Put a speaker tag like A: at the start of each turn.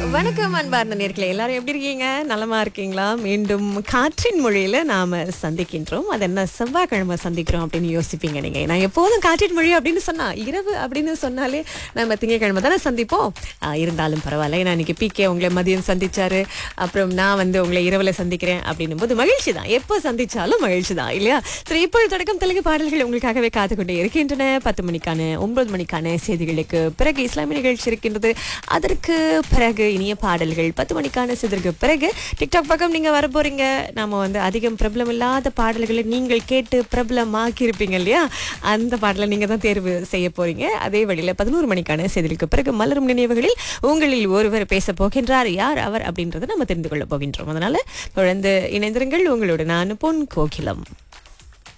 A: வணக்கம் அன்பார்ந்த நேர்களே எல்லாரும் எப்படி இருக்கீங்க நலமா இருக்கீங்களா மீண்டும் காற்றின் மொழியில நாம சந்திக்கின்றோம் அது என்ன செவ்வாய்க்கிழமை சந்திக்கிறோம் அப்படின்னு யோசிப்பீங்க நீங்க நான் எப்போதும் காற்றின் மொழி அப்படின்னு சொன்னா இரவு அப்படின்னு சொன்னாலே நம்ம திங்கட்கிழமை தானே சந்திப்போம் ஆஹ் இருந்தாலும் பரவாயில்ல ஏன்னா இன்னைக்கு பிகே உங்களை மதியம் சந்திச்சாரு அப்புறம் நான் வந்து உங்களை இரவுல சந்திக்கிறேன் அப்படின்னும் போது மகிழ்ச்சி தான் எப்போ சந்திச்சாலும் மகிழ்ச்சி தான் இல்லையா சரி இப்பொழுது தொடக்கம் தெலுங்கு பாடல்கள் உங்களுக்காகவே காத்து கொண்டே இருக்கின்றன பத்து மணிக்கான ஒன்பது மணிக்கான செய்திகளுக்கு பிறகு இஸ்லாமிய நிகழ்ச்சி இருக்கின்றது அதற்கு பிறகு இனிய பாடல்கள் பத்து மணிக்கான செய்திக்கு பிறகு டிக்டாக் பக்கம் நீங்க வர போறீங்க நாம வந்து அதிகம் பிரபலம் இல்லாத பாடல்களை நீங்கள் கேட்டு பிரபலமாக்கி இருப்பீங்க இல்லையா அந்த பாடலை நீங்க தான் தேர்வு செய்ய போறீங்க அதே வழியில பதினோரு மணிக்கான செய்திகளுக்கு பிறகு மலரும் நினைவுகளில் உங்களில் ஒருவர் பேச போகின்றார் யார் அவர் அப்படின்றத நம்ம தெரிந்து கொள்ள போகின்றோம் அதனால தொடர்ந்து இணைந்திருங்கள் உங்களோட நான் பொன் கோகிலம்